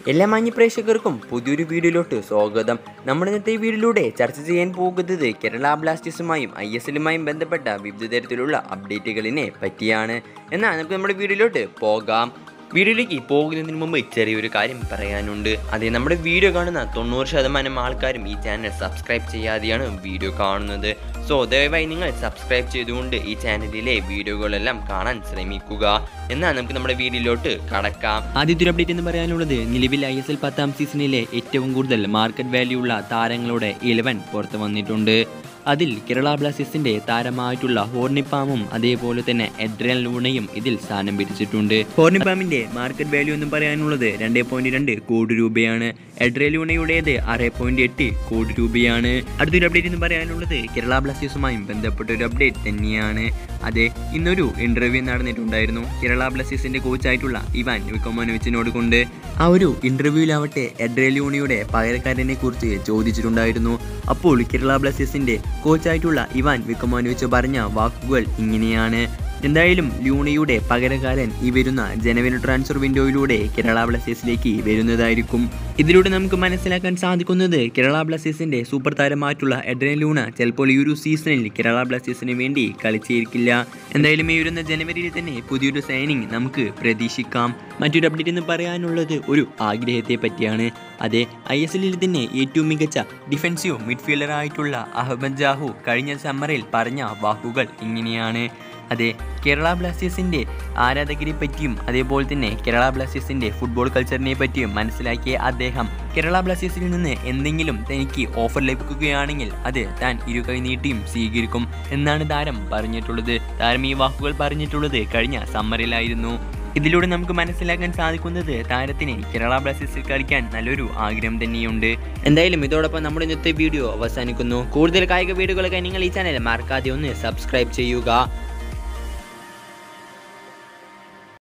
എല്ലാ മാന്യ പ്രേക്ഷകർക്കും പുതിയൊരു വീഡിയോയിലോട്ട് സ്വാഗതം നമ്മുടെ ഇന്നത്തെ ഈ വീഡിയോയിലൂടെ ചർച്ച ചെയ്യാൻ പോകുന്നത് കേരള ബ്ലാസ്റ്റേഴ്സുമായും ഐ എസ് എല്ലുമായും ബന്ധപ്പെട്ട വിവിധ തരത്തിലുള്ള അപ്ഡേറ്റുകളിനെ പറ്റിയാണ് എന്നാൽ നമുക്ക് നമ്മുടെ വീഡിയോയിലോട്ട് പോകാം വീഡിയോയിലേക്ക് പോകുന്നതിന് മുമ്പ് ചെറിയൊരു കാര്യം പറയാനുണ്ട് അതെ നമ്മുടെ വീഡിയോ കാണുന്ന തൊണ്ണൂറ് ശതമാനം ആൾക്കാരും ഈ ചാനൽ സബ്സ്ക്രൈബ് ചെയ്യാതെയാണ് വീഡിയോ കാണുന്നത് സോ ദയവായി നിങ്ങൾ സബ്സ്ക്രൈബ് ചെയ്തുകൊണ്ട് ഈ ചാനലിലെ വീഡിയോകളെല്ലാം കാണാൻ ശ്രമിക്കുക എന്നാൽ നമുക്ക് നമ്മുടെ വീഡിയോയിലോട്ട് കടക്കാം ആദ്യത്തെ ഒരു അപ്ഡേറ്റ് എന്ന് പറയാനുള്ളത് നിലവിൽ ഐ എസ് എൽ പത്താം സീസണിലെ ഏറ്റവും കൂടുതൽ മാർക്കറ്റ് വാല്യൂ ഉള്ള താരങ്ങളുടെ ഇലവൻ പുറത്തു വന്നിട്ടുണ്ട് അതിൽ കേരള ബ്ലാസ്റ്റേഴ്സിന്റെ താരമായിട്ടുള്ള ഹോർണിപ്പാമും അതേപോലെ തന്നെ എഡ്രൻ ലൂണയും ഇതിൽ സ്ഥാനം പിടിച്ചിട്ടുണ്ട് ഹോർണിപ്പാമിന്റെ മാർക്കറ്റ് വാല്യൂ എന്ന് പറയാനുള്ളത് രണ്ട് പോയിന്റ് രണ്ട് കോടി രൂപയാണ് എഡ്രൻ ലൂണയുടേത് ആറ് പോയിന്റ് എട്ട് കോടി രൂപയാണ് അടുത്തൊരു അപ്ഡേറ്റ് എന്ന് പറയാനുള്ളത് കേരള ബ്ലാസ്റ്റേഴ്സുമായും ബന്ധപ്പെട്ട ഒരു അപ്ഡേറ്റ് തന്നെയാണ് അതെ ഇന്നൊരു ഇന്റർവ്യൂ നടന്നിട്ടുണ്ടായിരുന്നു കേരള ബ്ലാസ്റ്റേഴ്സിന്റെ കോച്ചായിട്ടുള്ള ഇവാൻ വിക്കോമോനോവിച്ചിനോട് കൊണ്ട് ആ ഒരു ഇന്റർവ്യൂവിലാവട്ടെ എഡ്രേലിയോണിയുടെ പകരക്കാരനെ കുറിച്ച് ചോദിച്ചിട്ടുണ്ടായിരുന്നു അപ്പോൾ കേരള ബ്ലാസ്റ്റേഴ്സിന്റെ കോച്ചായിട്ടുള്ള ഇവാൻ വിക്കോമോനോവിച്ച് പറഞ്ഞ വാക്കുകൾ ഇങ്ങനെയാണ് എന്തായാലും ലൂണയുടെ പകരക്കാരൻ ഈ വരുന്ന ജനുവരി ട്രാൻസ്ഫർ വിൻഡോയിലൂടെ കേരള ബ്ലാസ്റ്റേഴ്സിലേക്ക് വരുന്നതായിരിക്കും ഇതിലൂടെ നമുക്ക് മനസ്സിലാക്കാൻ സാധിക്കുന്നത് കേരള ബ്ലാസ്റ്റേഴ്സിന്റെ സൂപ്പർ താരമായിട്ടുള്ള എഡ്രൻ ലൂണ ചിലപ്പോൾ ഈ ഒരു സീസണിൽ കേരള ബ്ലാസ്റ്റേഴ്സിന് വേണ്ടി കളിച്ചിരിക്കില്ല എന്തായാലും ഈ വരുന്ന ജനുവരിയിൽ തന്നെ പുതിയൊരു സൈനിങ് നമുക്ക് പ്രതീക്ഷിക്കാം മറ്റൊരു അപ്ഡേറ്റ് എന്ന് പറയാനുള്ളത് ഒരു ആഗ്രഹത്തെ പറ്റിയാണ് അതെ ഐ എസ് എല്ലിൽ തന്നെ ഏറ്റവും മികച്ച ഡിഫൻസീവ് മിഡ്ഫീൽഡർ ആയിട്ടുള്ള അഹമ്മദ് ജാഹു കഴിഞ്ഞ സമ്മറിൽ പറഞ്ഞ വാക്കുകൾ ഇങ്ങനെയാണ് അതെ കേരള ബ്ലാസ്റ്റേഴ്സിൻ്റെ ആരാധകരെ പറ്റിയും അതേപോലെ തന്നെ കേരള ബ്ലാസ്റ്റേഴ്സിൻ്റെ ഫുട്ബോൾ കൾച്ചറിനെ പറ്റിയും മനസ്സിലാക്കിയ അദ്ദേഹം കേരള ബ്ലാസ്റ്റേഴ്സിൽ നിന്ന് എന്തെങ്കിലും തനിക്ക് ഓഫർ ലഭിക്കുകയാണെങ്കിൽ അത് താൻ ഇരു കൈ നീട്ടിയും സ്വീകരിക്കും എന്നാണ് താരം പറഞ്ഞിട്ടുള്ളത് താരം ഈ വാക്കുകൾ പറഞ്ഞിട്ടുള്ളത് കഴിഞ്ഞ സമ്മറിലായിരുന്നു ഇതിലൂടെ നമുക്ക് മനസ്സിലാക്കാൻ സാധിക്കുന്നത് താരത്തിന് കേരള ബ്ലാസ്റ്റേഴ്സിൽ കളിക്കാൻ നല്ലൊരു ആഗ്രഹം തന്നെയുണ്ട് എന്തായാലും ഇതോടൊപ്പം നമ്മുടെ ഇന്നത്തെ വീഡിയോ അവസാനിക്കുന്നു കൂടുതൽ കായിക വീഡിയോകളൊക്കെ നിങ്ങൾ ഈ ചാനൽ മറക്കാതെ ഒന്ന് സബ്സ്ക്രൈബ് ചെയ്യുക